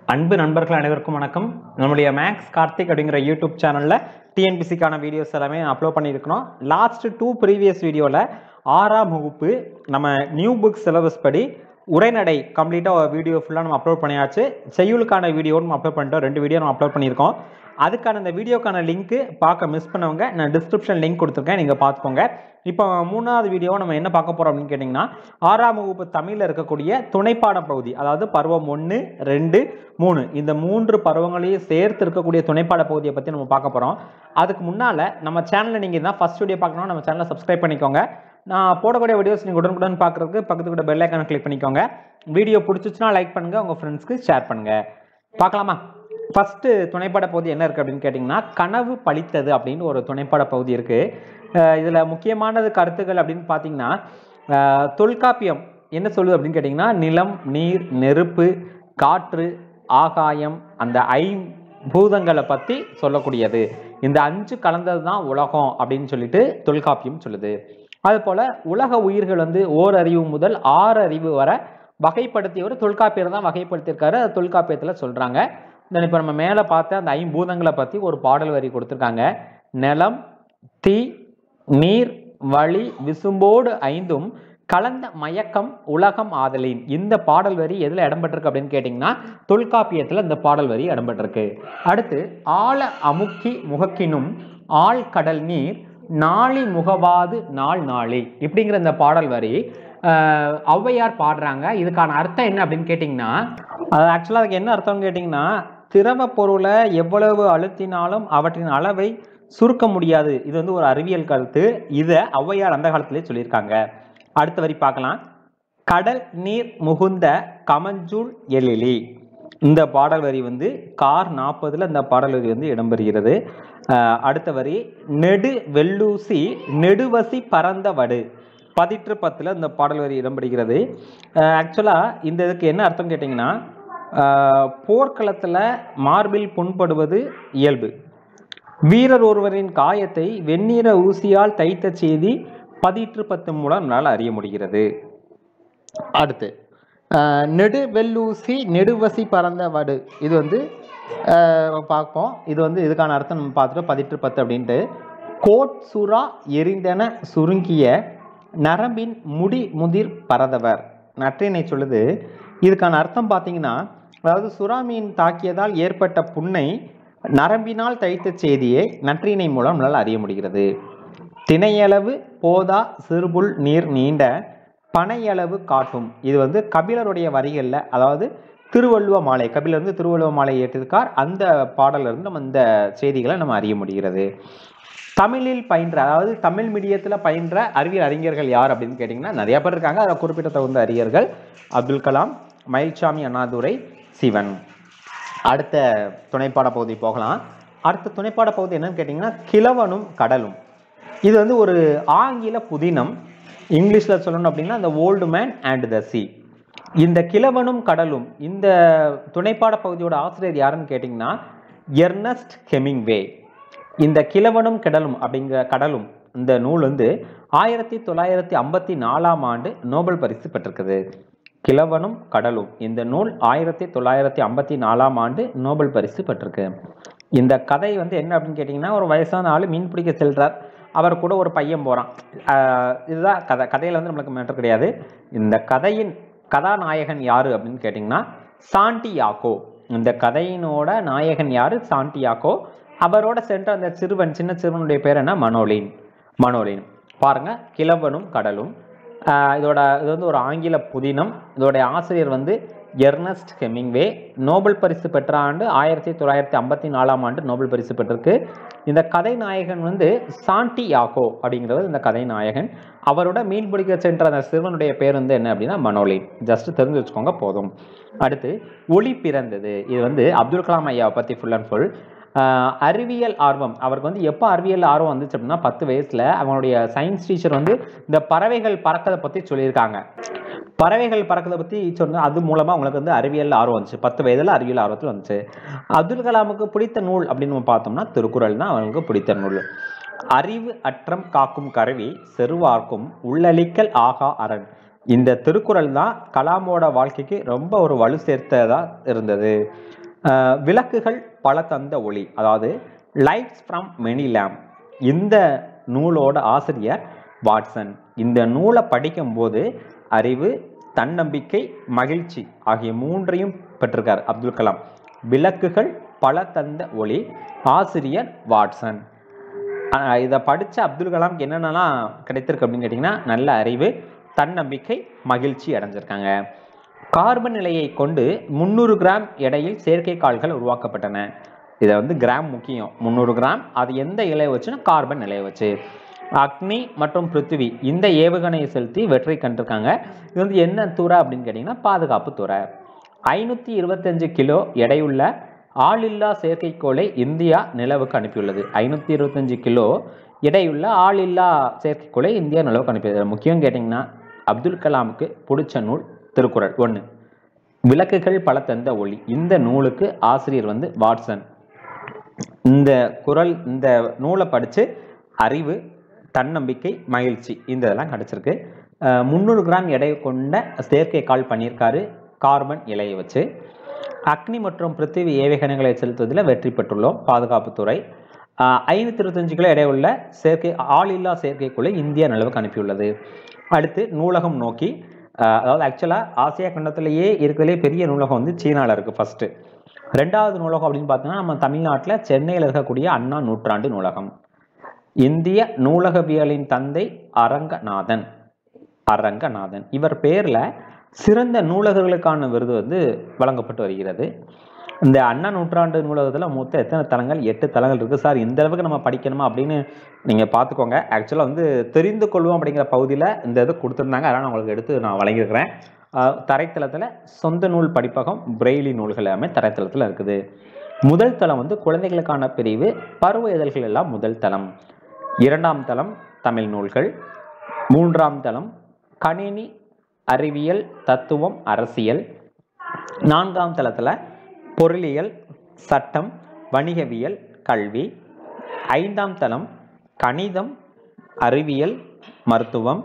அன்பு நண்பர்கள் அனைவருக்கும் வணக்கம் நம்முடைய மேக்ஸ் கார்த்திக் அப்படிங்கிற யூடியூப் சேனலில் டிஎன்பிசிக்கான வீடியோஸ் எல்லாமே அப்லோட் பண்ணியிருக்கிறோம் லாஸ்ட் டூ ப்ரீவியஸ் வீடியோவில் ஆறாம் வகுப்பு நம்ம நியூ புக் சிலபஸ் படி உரைநடை கம்ப்ளீட்டாக வீடியோ ஃபுல்லாக நம்ம அப்லோட் பண்ணியாச்சு செய்யுளுக்கான வீடியோ நம்ம அப்லோட் பண்ணிட்டோம் ரெண்டு வீடியோ நம்ம அப்லோட் பண்ணியிருக்கோம் அதுக்கான இந்த வீடியோக்கான லிங்க்கு பார்க்க மிஸ் பண்ணவங்க நான் டிஸ்கிரிப்ஷன் லிங்க் கொடுத்துருக்கேன் நீங்கள் பார்த்துக்கோங்க இப்போ மூணாவது வீடியோ நம்ம என்ன பார்க்க போகிறோம் அப்படின்னு கேட்டிங்கன்னா ஆறாம் வகுப்பு தமிழில் இருக்கக்கூடிய துணைப்பாட பகுதி அதாவது பருவம் ஒன்று ரெண்டு மூணு இந்த மூன்று பருவங்களையும் சேர்த்து இருக்கக்கூடிய துணைப்பாட பகுதியை பற்றி நம்ம பார்க்க போகிறோம் அதுக்கு முன்னால் நம்ம சேனலில் நீங்கள் தான் ஃபஸ்ட் வீடியோ பார்க்கணும் நம்ம சேனலை சப்ஸ்கிரைப் பண்ணிக்கோங்க நான் போடக்கூடிய வீடியோஸ் நீங்கள் உடனுக்குடன் பார்க்குறதுக்கு பக்கத்து கூட பெல் ஐக்கான கிளிக் பண்ணிக்கோங்க வீடியோ பிடிச்சிச்சுன்னா லைக் பண்ணுங்கள் உங்கள் ஃப்ரெண்ட்ஸ்க்கு ஷேர் பண்ணுங்கள் பார்க்கலாமா ஃபஸ்ட்டு துணைப்பட பகுதி என்ன இருக்குது அப்படின்னு கேட்டிங்கன்னா கனவு பழித்தது அப்படின்னு ஒரு துணைப்பட பகுதி இருக்குது இதில் முக்கியமானது கருத்துக்கள் அப்படின்னு பார்த்தீங்கன்னா அஹ், தொல்காப்பியம் என்ன சொல்லுது அப்படின்னு கேட்டிங்கன்னா நிலம் நீர் நெருப்பு காற்று ஆகாயம் அந்த ஐ பூதங்களை பற்றி சொல்லக்கூடியது இந்த அஞ்சு கலந்தது தான் உலகம் அப்படின்னு சொல்லிட்டு தொல்காப்பியம் சொல்லுது அதுபோல் உலக உயிர்கள் வந்து ஓர் அறிவு முதல் ஆறு அறிவு வரை வகைப்படுத்தியவர் தொல்காப்பியர் தான் வகைப்படுத்தியிருக்காரு அது தொல்காப்பியத்தில் சொல்கிறாங்க தென் இப்போ நம்ம மேலே பார்த்த அந்த ஐம்பூதங்களை பற்றி ஒரு பாடல் வரி கொடுத்துருக்காங்க நிலம் தீ நீர் வழி விசும்போடு ஐந்தும் கலந்த மயக்கம் உலகம் ஆதலின் இந்த பாடல் வரி எதில் இடம்பெற்றிருக்கு அப்படின்னு கேட்டிங்கன்னா தொல்காப்பியத்தில் இந்த பாடல் வரி இடம்பெற்றிருக்கு அடுத்து ஆழ அமுக்கி முகக்கினும் ஆழ் கடல் நீர் நாளி முகவாது நாள் நாளி இப்படிங்கிற இந்த பாடல் வரி ஆஹ், ஔவையார் பாடுறாங்க இதுக்கான அர்த்தம் என்ன அப்படின்னு கேட்டிங்கன்னா அது ஆக்சுவலாக அதுக்கு என்ன அர்த்தம்னு கேட்டிங்கன்னா திரவ பொருளை எவ்வளவு அழுத்தினாலும் அவற்றின் அளவை சுருக்க முடியாது இது வந்து ஒரு அறிவியல் கருத்து இதை ஔவையார் அந்த காலத்திலே சொல்லியிருக்காங்க அடுத்த வரி பார்க்கலாம் கடல் நீர் முகுந்த கமஞ்சூள் எழிலி இந்த பாடல் வரி வந்து கார் நாற்பதுல இந்த பாடல் வரி வந்து இடம்பெறுகிறது அஹ் அடுத்த வரி நெடு வெள்ளூசி நெடுவசி பரந்த வடு பதிற்று பத்துல இந்த பாடல் வரி இடம்பெறுகிறது ஆக்சுவலாக இந்த இதுக்கு என்ன அர்த்தம் கேட்டிங்கன்னா அஹ் போர்க்களத்தில் மார்பில் புண்படுவது இயல்பு வீரர் ஒருவரின் காயத்தை வெண்ணிற ஊசியால் தைத்த செய்தி பதிற்று பத்து மூலம் நம்மளால் அறிய முடிகிறது அடுத்து அஹ், நெடு வெள்ளூசி நெடுவசி பறந்த வடு இது வந்து அஹ், பார்ப்போம் இது வந்து இதுக்கான அர்த்தம் நம்ம பார்த்துட்டு பதிற்று பத்து அப்படின்ட்டு கோட் சுறா எரிந்தன சுருங்கிய நரம்பின் முடி முதிர் பரதவர் நற்றினை சொல்லுது இதுக்கான அர்த்தம் பார்த்தீங்கன்னா அதாவது சுறா மீன் தாக்கியதால் ஏற்பட்ட புண்ணை நரம்பினால் தைத்த செய்தியை நற்றினை மூலம் நம்மளால் அறிய முடிகிறது திணையளவு போதா சிறுபுல் நீர் நீண்ட பனையளவு காட்டும் இது வந்து கபிலருடைய வரிகளில் அதாவது திருவள்ளுவ மாலை கபிலர் வந்து திருவள்ளுவ மாலை ஏற்றிருக்கார் அந்த பாடல்ல இருந்து நம்ம இந்த செய்திகளை நம்ம அறிய முடிகிறது தமிழில் பயின்ற அதாவது தமிழ் மீடியத்தில் பயின்ற அறிவியல் அறிஞர்கள் யார் அப்படின்னு கேட்டிங்கன்னா நிறைய பேர் இருக்காங்க அதில் குறிப்பிட்ட தகுந்த அறிஞர்கள் அப்துல் கலாம் மயில்சாமி அண்ணாதுரை சிவன் அடுத்த துணைப்பாட பகுதி போகலாம் அடுத்த துணைப்பாட பகுதி என்னன்னு கேட்டிங்கன்னா கிழவனும் கடலும் இது வந்து ஒரு ஆங்கில புதினம் இங்கிலீஷில் சொல்லணும் அப்படின்னா the old man and the sea இந்த கிழவனும் கடலும் இந்த துணைப்பாட பகுதியோட ஆசிரியர் யாருன்னு கேட்டிங்கன்னா எர்னஸ்ட் ஹெமிங்வே இந்த கிழவனும் கடலும் அப்படிங்கிற கடலும் இந்த நூல் வந்து ஆயிரத்தி தொள்ளாயிரத்தி ஐம்பத்தி நாலாம் ஆண்டு நோபல் பரிசு பெற்றிருக்குது கிழவனும் கடலும் இந்த நூல் ஆயிரத்தி தொள்ளாயிரத்தி ஐம்பத்தி நாலாம் ஆண்டு நோபல் பரிசு பெற்றிருக்கு இந்த கதை வந்து என்ன அப்படின்னு கேட்டிங்கன்னா ஒரு வயசான ஆள் மீன் பிடிக்க செல்றார் அவர் கூட ஒரு பையன் போகிறான் இதுதான் கதை கதையில் வந்து நம்மளுக்கு மேட்டர் கிடையாது இந்த கதையின் கதாநாயகன் யாரு அப்படின்னு கேட்டிங்கன்னா சாண்டியாக்கோ இந்த கதையினோட நாயகன் யாரு சாண்டியாக்கோ அவரோட சென்ற அந்த சிறுவன் சின்ன சிறுவனுடைய பேர் என்ன மனோலின் மனோலின் பாருங்க கிழவனும் கடலும் ஆஹ் இதோட இது வந்து ஒரு ஆங்கில புதினம் இதோடைய ஆசிரியர் வந்து எர்னஸ்ட் ஹெமிங்வே நோபல் பரிசு பெற்ற ஆண்டு ஆயிரத்தி தொள்ளாயிரத்தி ஐம்பத்தி நாலாம் ஆண்டு நோபல் பரிசு பெற்றிருக்கு இந்த கதை நாயகன் வந்து சாண்டி யாகோ அப்படிங்கிறது இந்த கதை நாயகன் அவரோட மீன் பிடிக்க சென்ற அந்த சிறுவனுடைய பேர் வந்து என்ன அப்படின்னா மனோலின் ஜஸ்ட் தெரிஞ்சு வச்சுக்கோங்க போதும் அடுத்து ஒளி பிறந்தது இது வந்து அப்துல் கலாம் ஐயாவை பற்றி ஃபுல் அண்ட் ஃபுல் ஆஹ் அறிவியல் ஆர்வம் அவருக்கு வந்து எப்போ அறிவியல் ஆர்வம் வந்துச்சு அப்படின்னா பத்து வயசுல அவனுடைய சயின்ஸ் டீச்சர் வந்து இந்த பறவைகள் பறக்கதை பற்றி சொல்லியிருக்காங்க பறவைகள் பறக்கதை பற்றி சொன்னா அது மூலமாக அவங்களுக்கு வந்து அறிவியல் ஆர்வம் வந்துச்சு பத்து வயதில் அறிவியல் ஆர்வத்தில் வந்துச்சு அப்துல் கலாமுக்கு பிடித்த நூல் அப்படின்னு நம்ம பார்த்தோம்னா திருக்குறள் தான் அவனுக்கு பிடித்த நூல் அறிவு அற்றம் காக்கும் கருவி செருவார்க்கும் உள்ளளிக்கல் ஆகா அரண் இந்த திருக்குறள் தான் கலாமோட வாழ்க்கைக்கு ரொம்ப ஒரு வலு சேர்த்ததா இருந்தது அஹ், விளக்குகள் பல தந்த ஒளி அதாவது லைட்ஸ் ஃப்ரம் மெனி லேம்ப் இந்த நூலோட ஆசிரியர் வாட்சன் இந்த நூலை படிக்கும்போது அறிவு தன்னம்பிக்கை மகிழ்ச்சி ஆகிய மூன்றையும் பெற்றிருக்கார் அப்துல் கலாம் விளக்குகள் பல தந்த ஒளி ஆசிரியர் வாட்சன் ஆஹ் இதை படித்த அப்துல் கலாம்க்கு என்னென்னலாம் கிடைத்திருக்கு அப்படின்னு கேட்டிங்கன்னா நல்ல அறிவு தன்னம்பிக்கை மகிழ்ச்சி அடைஞ்சிருக்காங்க கார்பன் நிலையை கொண்டு முந்நூறு கிராம் எடையில் செயற்கைக்கால்கள் உருவாக்கப்பட்டன இதை வந்து கிராம் முக்கியம் முந்நூறு கிராம் அது எந்த இலையை வச்சுன்னா கார்பன் நிலையை வச்சு அக்னி மற்றும் பிருத்திவி இந்த ஏவுகணையை செலுத்தி வெற்றி கண்டிருக்காங்க இது வந்து என்ன துறை அப்படின்னு கேட்டிங்கன்னா பாதுகாப்பு துறை ஐநூற்றி இருபத்தஞ்சு கிலோ எடையுள்ள ஆளில்லா செயற்கைக்கோளை இந்தியா நிலவுக்கு அனுப்பியுள்ளது ஐநூற்றி இருபத்தஞ்சு கிலோ எடையுள்ள ஆளில்லா செயற்கைக்கோளை இந்தியா நிலவுக்கு அனுப்பியது முக்கியம் கேட்டிங்கன்னா அப்துல் கலாமுக்கு பிடிச்ச நூல் திருக்குறள் ஒன்று விளக்குகள் பல தந்த ஒளி இந்த நூலுக்கு ஆசிரியர் வந்து வாட்சன் இந்த குறள் இந்த நூலை படித்து அறிவு தன்னம்பிக்கை மகிழ்ச்சி இந்த இதெல்லாம் கிடச்சிருக்கு முந்நூறு கிராம் எடை கொண்ட செயற்கைக்கால் பண்ணியிருக்காரு கார்பன் இலையை வச்சு அக்னி மற்றும் பிருத்திவி ஏவுகணைகளை செலுத்துவதில் வெற்றி பெற்றுள்ளோம் பாதுகாப்புத்துறை ஐநூற்றி இருபத்தஞ்சு கிலோ எடையுள்ள செயற்கை ஆளில்லா செயற்கைக்குள்ளே இந்தியா நிலவுக்கு அனுப்பியுள்ளது அடுத்து நூலகம் நோக்கி ஆஹ் அதாவது ஆக்சுவலாக ஆசியா கண்டத்திலேயே இருக்கிறதுலே பெரிய நூலகம் வந்து சீனாவில் இருக்குது ஃபஸ்ட்டு ரெண்டாவது நூலகம் அப்படின்னு பார்த்தீங்கன்னா நம்ம தமிழ்நாட்டில் சென்னையில் இருக்கக்கூடிய அண்ணா நூற்றாண்டு நூலகம் இந்திய நூலகவியலின் தந்தை அரங்கநாதன் அரங்கநாதன் இவர் பேரில் சிறந்த நூலகர்களுக்கான விருது வந்து வழங்கப்பட்டு வருகிறது இந்த அண்ணா நூற்றாண்டு நூலகத்தில் மொத்தம் எத்தனை தலங்கள் எட்டு தலங்கள் இருக்குது சார் இந்த அளவுக்கு நம்ம படிக்கணுமா அப்படின்னு நீங்கள் பார்த்துக்கோங்க ஆக்சுவலாக வந்து தெரிந்து கொள்வோம் அப்படிங்கிற பகுதியில் இந்த இது கொடுத்துருந்தாங்க அதனால் நான் உங்களுக்கு எடுத்து நான் வழங்கியிருக்கிறேன் ஆஹ் தரைத்தளத்தில் சொந்த நூல் படிப்பகம் பிரெய்லி நூல்கள் எல்லாமே தரைத்தளத்தில் இருக்குது முதல் தளம் வந்து குழந்தைகளுக்கான பிரிவு பருவ இதழ்கள் எல்லாம் முதல் தளம் இரண்டாம் தளம் தமிழ் நூல்கள் மூன்றாம் தளம் கணினி அறிவியல் தத்துவம் அரசியல் நான்காம் தளத்தில் பொருளியல் சட்டம் வணிகவியல் கல்வி ஐந்தாம் தளம் கணிதம் அறிவியல் மருத்துவம்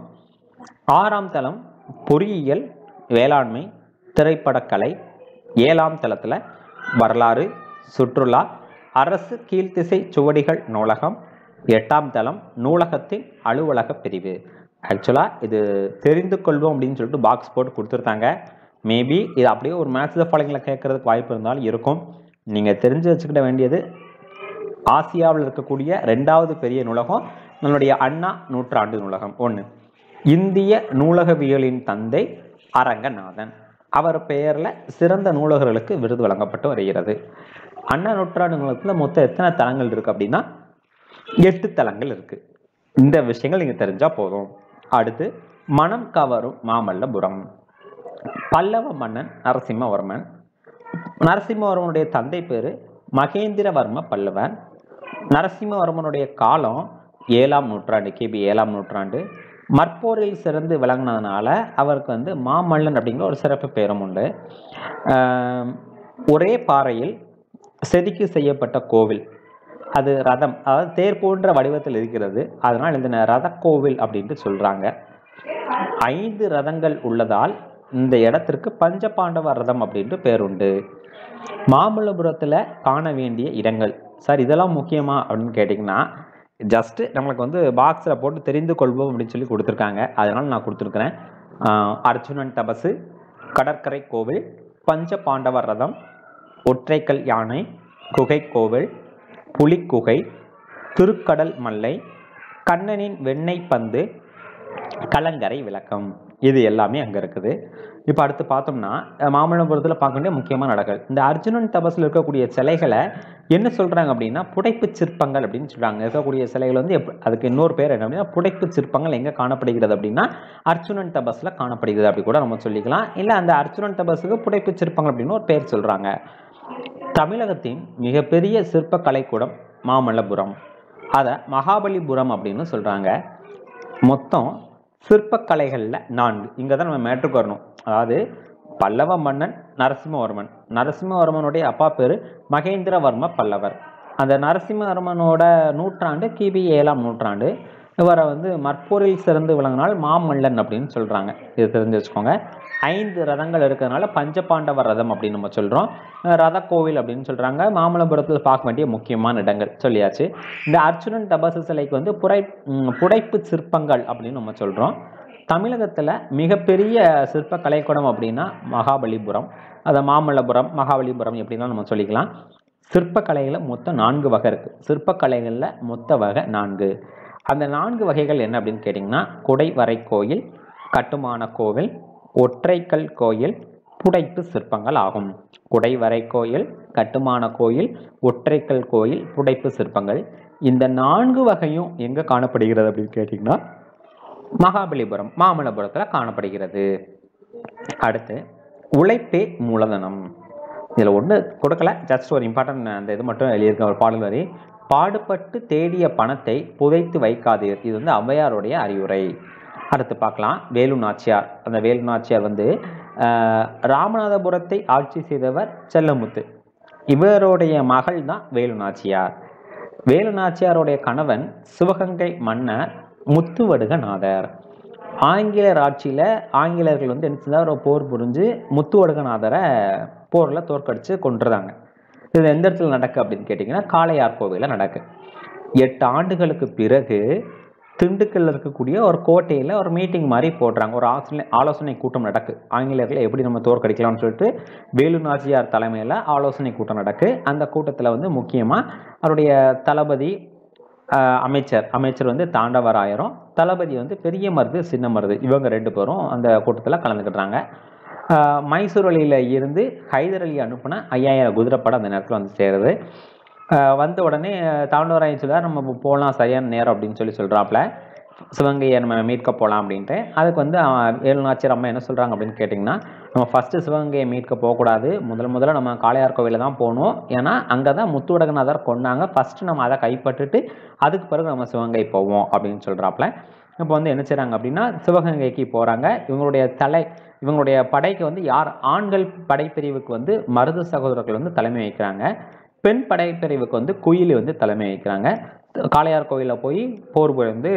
ஆறாம் தளம் பொறியியல் வேளாண்மை திரைப்படக்கலை ஏழாம் தளத்தில் வரலாறு சுற்றுலா அரசு கீழ்த்திசை சுவடிகள் நூலகம் எட்டாம் தளம் நூலகத்தின் அலுவலக பிரிவு ஆக்சுவலாக இது தெரிந்து கொள்வோம் அப்படின்னு சொல்லிட்டு பாக்ஸ் போட்டு கொடுத்துருக்காங்க மேபி இது அப்படியே ஒரு மேட்ச் ஃபாலோங்கில் கேட்கறதுக்கு வாய்ப்பு இருந்தாலும் இருக்கும் நீங்கள் தெரிஞ்சு வச்சுக்கிட வேண்டியது ஆசியாவில் இருக்கக்கூடிய ரெண்டாவது பெரிய நூலகம் நம்மளுடைய அண்ணா நூற்றாண்டு நூலகம் ஒன்று இந்திய நூலகவியலின் தந்தை அரங்கநாதன் அவர் பெயரில் சிறந்த நூலகர்களுக்கு விருது வழங்கப்பட்டு வருகிறது அண்ணா நூற்றாண்டு நூலகத்தில் மொத்தம் எத்தனை தலங்கள் இருக்குது அப்படின்னா எட்டு தலங்கள் இருக்குது இந்த விஷயங்கள் நீங்கள் தெரிஞ்சால் போதும் அடுத்து மனம் கவரும் மாமல்லபுரம் பல்லவ மன்னன் நரசிம்மவர்மன் நரசிம்மவர்மனுடைய தந்தை பேர் மகேந்திரவர்ம பல்லவன் நரசிம்மவர்மனுடைய காலம் ஏழாம் நூற்றாண்டு கிபி ஏழாம் நூற்றாண்டு மற்போரில் சிறந்து விளங்கினதுனால அவருக்கு வந்து மாமல்லன் அப்படிங்கிற ஒரு சிறப்பு பேரும் உண்டு ஆம், ஒரே பாறையில் செதுக்கி செய்யப்பட்ட கோவில் அது ரதம் அதாவது தேர் போன்ற வடிவத்தில் இருக்கிறது அதனால் இந்த ரத கோவில் அப்படின்ட்டு சொல்றாங்க ஐந்து ரதங்கள் உள்ளதால் இந்த இடத்திற்கு பஞ்சபாண்டவ ரதம் அப்படின்ட்டு பேருண்டு மாமல்லபுரத்தில் காண வேண்டிய இடங்கள் சார் இதெல்லாம் முக்கியமா அப்படின்னு கேட்டிங்கன்னா ஜஸ்ட்டு நம்மளுக்கு வந்து பாக்ஸில் போட்டு தெரிந்து கொள்வோம் அப்படின்னு சொல்லி கொடுத்துருக்காங்க அதனால் நான் கொடுத்துருக்குறேன் ஆஹ் அர்ஜுனன் தபசு கடற்கரை கோவில் பஞ்ச பாண்டவர் ரதம் ஒற்றைக்கல் யானை குகை கோவில் புலிக்குகை திருக்கடல் மல்லை கண்ணனின் வெண்ணெய் பந்து கலங்கரை விளக்கம் இது எல்லாமே அங்கே இருக்குது இப்போ அடுத்து பார்த்தோம்னா அஹ் மாமல்லபுரத்தில் பார்க்க வேண்டிய முக்கியமான இடங்கள் இந்த அர்ஜுனன் தபஸில் இருக்கக்கூடிய சிலைகளை என்ன சொல்கிறாங்க அப்படின்னா புடைப்பு சிற்பங்கள் அப்படின்னு சொல்கிறாங்க இருக்கக்கூடிய சிலைகள் வந்து எப் அதுக்கு இன்னொரு பேர் என்ன அப்படின்னா புடைப்பு சிற்பங்கள் எங்கே காணப்படுகிறது அப்படின்னா அர்ஜுனன் தபஸில் காணப்படுகிறது அப்படி கூட நம்ம சொல்லிக்கலாம் இல்லை அந்த அர்ஜுனன் தபஸுக்கு புடைப்பு சிற்பங்கள் அப்படின்னு ஒரு பேர் சொல்கிறாங்க தமிழகத்தின் மிகப்பெரிய சிற்ப கலைக்கூடம் மாமல்லபுரம் அதை மகாபலிபுரம் அப்படின்னு சொல்கிறாங்க மொத்தம் சிற்பக்கலைகளில் நான்கு இங்கே தான் நம்ம மேட்ருக்கு வரணும் அதாவது பல்லவ மன்னன் நரசிம்மவர்மன் நரசிம்மவர்மனுடைய அப்பா பேர் மகேந்திரவர்ம பல்லவர் அந்த நரசிம்மவர்மனோட நூற்றாண்டு கிபி ஏழாம் நூற்றாண்டு இவரை வந்து மற்போரில் சிறந்து விளங்கினால் மாமல்லன் அப்படின்னு சொல்கிறாங்க இது தெரிஞ்சு வச்சுக்கோங்க ஐந்து ரதங்கள் இருக்கிறதுனால பஞ்சபாண்டவர் ரதம் அப்படின்னு நம்ம சொல்கிறோம் ரத கோவில் அப்படின்னு சொல்கிறாங்க மாமல்லபுரத்தில் பார்க்க வேண்டிய முக்கியமான இடங்கள் சொல்லியாச்சு இந்த அர்ச்சுனன் தபசு சிலைக்கு வந்து புரை ம், புடைப்பு சிற்பங்கள் அப்படின்னு நம்ம சொல்கிறோம் தமிழகத்தில் மிகப்பெரிய சிற்ப கலைக்கூடம் அப்படின்னா மகாபலிபுரம் அதை மாமல்லபுரம் மகாபலிபுரம் எப்படின்னா நம்ம சொல்லிக்கலாம் சிற்பக்கலையில் மொத்தம் நான்கு வகை இருக்குது சிற்பக்கலைகளில் மொத்த வகை நான்கு அந்த நான்கு வகைகள் என்ன அப்படின்னு கேட்டிங்கன்னா குடைவரை கோயில் கட்டுமான கோவில் ஒற்றைக்கல் கோயில் புடைப்பு சிற்பங்கள் ஆகும் குடைவரை கோயில் கட்டுமான கோயில் ஒற்றைக்கல் கோயில் புடைப்பு சிற்பங்கள் இந்த நான்கு வகையும் எங்கே காணப்படுகிறது அப்படின்னு கேட்டிங்கன்னா மகாபலிபுரம் மாமல்லபுரத்தில் காணப்படுகிறது அடுத்து உழைப்பே மூலதனம் இதில் ஒன்று கொடுக்கல ஜஸ்ட் ஒரு இம்பார்ட்டன்ட் அந்த இது மட்டும் எழுதியிருக்க ஒரு பாடல் வரி பாடுபட்டு தேடிய பணத்தை புதைத்து வைக்காதீர் இது வந்து ஔவையாருடைய அறிவுரை அடுத்து பார்க்கலாம் வேலு நாச்சியார் அந்த வேலு நாச்சியார் வந்து ஆஹ், ராமநாதபுரத்தை ஆட்சி செய்தவர் செல்லமுத்து இவருடைய மகள் தான் வேலு நாச்சியார் வேலு நாச்சியாருடைய கணவன் சிவகங்கை மன்னர் முத்துவடுகநாதர் ஆங்கிலேயர் ஆட்சியில் ஆங்கிலேயர்கள் வந்து என்ன செஞ்சார் ஒரு போர் புரிஞ்சு முத்துவடுகநாதரை போரில் தோற்கடிச்சு கொண்டுறாங்க இது எந்த இடத்துல நடக்கு அப்படின்னு கேட்டிங்கன்னா காளையார் கோவிலில் நடக்கு எட்டு ஆண்டுகளுக்கு பிறகு திண்டுக்கல்ல இருக்கக்கூடிய ஒரு கோட்டையில் ஒரு மீட்டிங் மாதிரி போடுறாங்க ஒரு ஆலோசனை ஆலோசனை கூட்டம் நடக்கு ஆங்கிலேயர்களை எப்படி நம்ம தோற்கடிக்கலாம்னு சொல்லிட்டு வேலு நாச்சியார் தலைமையில் ஆலோசனை கூட்டம் நடக்கு அந்த கூட்டத்தில் வந்து முக்கியமாக அவருடைய தளபதி ஆஹ், அமைச்சர் அமைச்சர் வந்து தாண்டவராயரும் தளபதி வந்து பெரிய மருது சின்ன மருது இவங்க ரெண்டு பேரும் அந்த கூட்டத்தில் கலந்துக்கிட்டாங்க ஆஹ், மைசூர் வழியில் இருந்து ஹைதர் அலி அனுப்பின ஐயாயிரம் குதிரைப்படை அந்த நேரத்தில் வந்து சேருது ஆஹ், வந்த உடனே தாண்டவராயன் சொல்ல நம்ம போகலாம் சரியான நேரம் அப்படின்னு சொல்லி சொல்கிறாப்புல சிவகங்கையை நம்ம மீட்க போகலாம் அப்படின்ட்டு அதுக்கு வந்து அவன் வேலுநாச்சியர் அம்மா என்ன சொல்கிறாங்க அப்படின்னு கேட்டிங்கன்னா நம்ம ஃபஸ்ட்டு சிவகங்கையை மீட்க போகக்கூடாது முதல் முதல்ல நம்ம காளையார் கோவிலில் தான் போகணும் ஏன்னா அங்கே தான் முத்துவடகநாதர் கொண்டாங்க ஃபஸ்ட்டு நம்ம அதை கைப்பற்றிட்டு அதுக்கு பிறகு நம்ம சிவகங்கை போவோம் அப்படின்னு சொல்கிறாப்புல இப்போ வந்து என்ன செய்கிறாங்க அப்படின்னா சிவகங்கைக்கு போகிறாங்க இவங்களுடைய தலை இவங்களுடைய படைக்கு வந்து யார் ஆண்கள் படைப்பிரிவுக்கு வந்து மருது சகோதரர்கள் வந்து தலைமை வைக்கிறாங்க பெண் படைப்பிரிவுக்கு வந்து குயிலி வந்து தலைமை வைக்கிறாங்க காளையார் கோயிலில் போய் போர் புரிந்து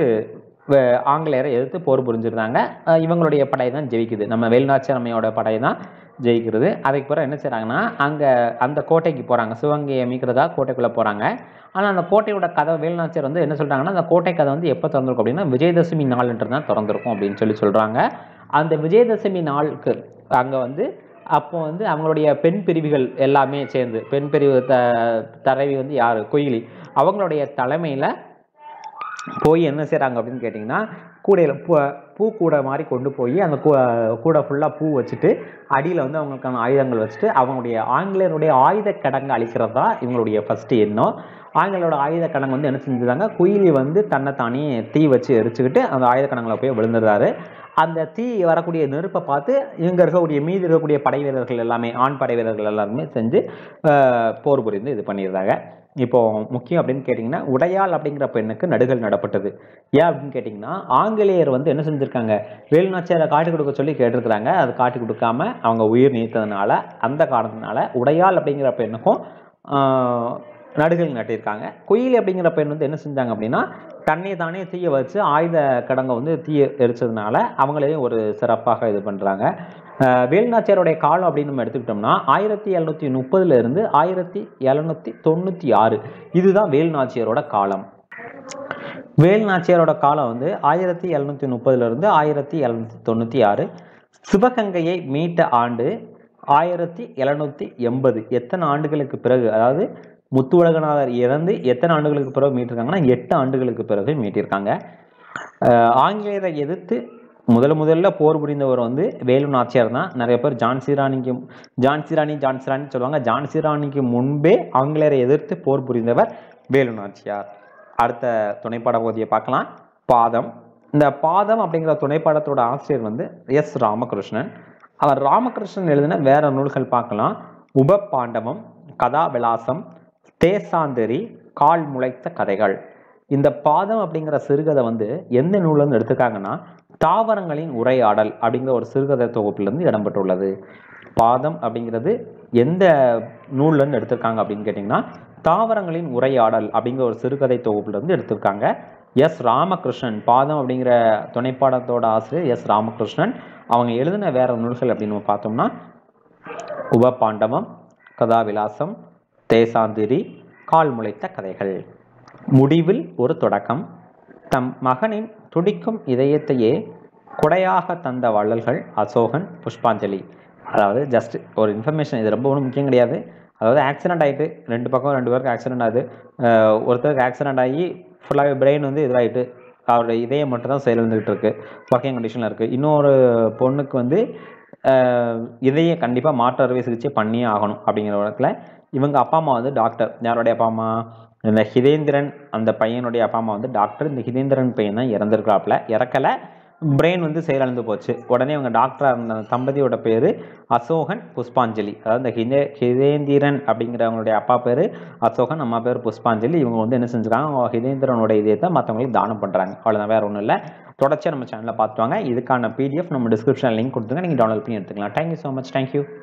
வ- ஆங்கிலேயரை எதிர்த்து போர் புரிஞ்சிருந்தாங்க அஹ் இவங்களுடைய படை தான் ஜெயிக்குது நம்ம வேலுநாச்சியார் அம்மையோட படை தான் ஜெயிக்கிறது அதுக்கு பிறகு என்ன செய்கிறாங்கன்னா அங்கே அந்த கோட்டைக்கு போகிறாங்க சிவகங்கையை மீட்கிறதா கோட்டைக்குள்ளே போகிறாங்க ஆனால் அந்த கோட்டையோட கதை வேலுநாச்சியார் வந்து என்ன சொல்கிறாங்கன்னா அந்த கோட்டை கதை வந்து எப்போ திறந்திருக்கும் அப்படின்னா விஜயதசமி நாள்ன்று தான் திறந்திருக்கும் அப்படின்னு சொல்லி சொல்கிறாங்க அந்த விஜயதசமி நாளுக்கு அங்கே வந்து அப்போ வந்து அவங்களுடைய பெண் பிரிவுகள் எல்லாமே சேர்ந்து பெண் பிரிவு த தலைவி வந்து யார் குயிலி அவங்களுடைய தலைமையில் போய் என்ன செய்கிறாங்க அப்படின்னு கேட்டிங்கன்னா கூடையில் பூ பூ கூடை மாதிரி கொண்டு போய் அந்த கூ கூடை ஃபுல்லாக பூ வச்சுட்டு அடியில் வந்து அவங்களுக்கான ஆயுதங்கள் வச்சுட்டு அவங்களுடைய ஆங்கிலேயருடைய ஆயுத கடங்கை அழிக்கிறது தான் இவங்களுடைய ஃபஸ்ட்டு எண்ணம் ஆங்கிலேயரோட ஆயுத கடங்கு வந்து என்ன செஞ்சுதாங்க குயிலி வந்து தன்னைத்தானே தீ வச்சு எரிச்சுக்கிட்டு அந்த ஆயுத கடங்களை போய் விழுந்துடுறாரு அந்த தீ வரக்கூடிய நெருப்பை பார்த்து இங்கே இருக்கக்கூடிய மீதி இருக்கக்கூடிய படை வீரர்கள் எல்லாமே ஆண் படை வீரர்கள் எல்லாருமே செஞ்சு ஆஹ், போர் புரிந்து இது பண்ணிடுறாங்க இப்போ முக்கியம் அப்படின்னு கேட்டிங்கன்னா உடையாள் அப்படிங்கிற பெண்ணுக்கு நடுகள் நடப்பட்டது ஏன் அப்படின்னு கேட்டிங்கன்னா ஆங்கிலேயர் வந்து என்ன செஞ்சுருக்காங்க வேலுநாச்சியாரை காட்டி கொடுக்க சொல்லி கேட்டிருக்கிறாங்க அது காட்டி கொடுக்காம அவங்க உயிர் நீத்ததுனால அந்த காரணத்தினால உடையாள் அப்படிங்கிற பெண்ணுக்கும் ஆஹ், நடுகள் நட்டிருக்காங்க குயில் அப்படிங்கிற பெண் வந்து என்ன செஞ்சாங்க அப்படின்னா தன்னை தானே தீய வச்சு ஆயுத கடங்கை வந்து தீய எரிச்சதுனால அவங்களையும் ஒரு சிறப்பாக இது பண்ணுறாங்க வேலுநாச்சியாருடைய காலம் அப்படின்னு நம்ம எடுத்துக்கிட்டோம்னா ஆயிரத்தி எழுநூற்றி முப்பதுல இருந்து ஆயிரத்தி எழுநூற்றி தொண்ணூற்றி ஆறு இதுதான் வேலுநாச்சியாரோட காலம் வேலுநாச்சியாரோட காலம் வந்து ஆயிரத்தி எழுநூற்றி முப்பதுல இருந்து ஆயிரத்தி எழுநூற்றி தொண்ணூற்றி ஆறு சிவகங்கையை மீட்ட ஆண்டு ஆயிரத்தி எழுநூற்றி எண்பது எத்தனை ஆண்டுகளுக்கு பிறகு அதாவது முத்துவழகநாதர் இறந்து எத்தனை ஆண்டுகளுக்கு பிறகு மீட்டிருக்காங்கன்னா எட்டு ஆண்டுகளுக்கு பிறகு மீட்டிருக்காங்க அஹ் ஆங்கிலேயரை எதிர்த்து முதல் முதல்ல போர் புரிந்தவர் வந்து வேலு நாச்சியார் தான் நிறைய பேர் ஜான்சி ராணிக்கு ஜான்சி ராணி ஜான்சி ராணி சொல்லுவாங்க ஜான்சி ராணிக்கு முன்பே ஆங்கிலேயரை எதிர்த்து போர் புரிந்தவர் வேலு நாச்சியார் அடுத்த துணைப்பாட பகுதியை பார்க்கலாம் பாதம் இந்த பாதம் அப்படிங்கிற துணைப்பாடத்தோட ஆசிரியர் வந்து எஸ் ராமகிருஷ்ணன் அவர் ராமகிருஷ்ணன் எழுதின வேற நூல்கள் பார்க்கலாம் உப பாண்டவம் கதாவிலாசம் தேசாந்தரி கால் முளைத்த கதைகள் இந்த பாதம் அப்படிங்கிற சிறுகதை வந்து எந்த நூல்லேருந்து எடுத்துக்காங்கன்னா தாவரங்களின் உரையாடல் அப்படிங்கிற ஒரு சிறுகதை தொகுப்பிலிருந்து இடம்பெற்றுள்ளது பாதம் அப்படிங்கிறது எந்த நூல்லேருந்து எடுத்திருக்காங்க அப்படின்னு கேட்டிங்கன்னா தாவரங்களின் உரையாடல் அப்படிங்கிற ஒரு சிறுகதை தொகுப்பிலிருந்து எடுத்திருக்காங்க எஸ் ராமகிருஷ்ணன் பாதம் அப்படிங்கிற துணைப்பாடத்தோட ஆசிரியர் எஸ் ராமகிருஷ்ணன் அவங்க எழுதின வேற நூல்கள் அப்படின்னு நம்ம பார்த்தோம்னா உபபாண்டவம் கதாவிலாசம் தேசாந்திரி கால் முளைத்த கதைகள் முடிவில் ஒரு தொடக்கம் தம் மகனின் துடிக்கும் இதயத்தையே கொடையாக தந்த வள்ளல்கள் அசோகன் புஷ்பாஞ்சலி அதாவது ஜஸ்ட் ஒரு இன்ஃபர்மேஷன் இது ரொம்ப ஒன்றும் முக்கியம் கிடையாது அதாவது ஆக்சிடென்ட் ஆகிட்டு ரெண்டு பக்கம் ரெண்டு பேருக்கு ஆக்சிடென்ட் ஆகுது அஹ் ஒருத்தருக்கு ஆக்சிடென்ட் ஆகி ஃபுல்லாகவே பிரெயின் வந்து இதுவாகிட்டு அவருடைய இதயம் மட்டும் தான் செயலிழந்துகிட்டு இருக்கு ஒர்க்கிங் கண்டிஷனில் இருக்குது இன்னொரு பொண்ணுக்கு வந்து அஹ் இதயம் கண்டிப்பாக மாற்று அறுவை சிகிச்சை பண்ணியே ஆகணும் அப்படிங்கிற இடத்துல இவங்க அப்பா அம்மா வந்து டாக்டர் யாருடைய அப்பா அம்மா இந்த ஹிதேந்திரன் அந்த பையனுடைய அப்பா அம்மா வந்து டாக்டர் இந்த ஹிதேந்திரன் பையன் தான் இறந்துருக்காப்புல இறக்கலை பிரெயின் வந்து செயலிழந்து போச்சு உடனே அவங்க டாக்டராக இருந்த அந்த தம்பதியோட பேர் அசோகன் புஷ்பாஞ்சலி அதாவது இந்த ஹிதே ஹிதேந்திரன் அப்படிங்கிறவங்களுடைய அப்பா பேர் அசோகன் அம்மா பேர் புஷ்பாஞ்சலி இவங்க வந்து என்ன செஞ்சுருக்காங்க ஹிதேந்திரனோட இதயத்தை மற்றவங்களுக்கு தானம் பண்ணுறாங்க அவ்வளோதான் வேற ஒன்றும் இல்லை தொடர்ச்சியாக நம்ம சேனலில் பார்த்துவாங்க இதுக்கான பிடிஎஃப் நம்ம டிஸ்கிரிப்ஷனில் லிங்க் கொடுத்துங்க நீங்கள் டவுன்லோட் பண்ணி எடுத்துக்கலாம் தேங்க்யூ ஸோ மச் தேங்க்யூ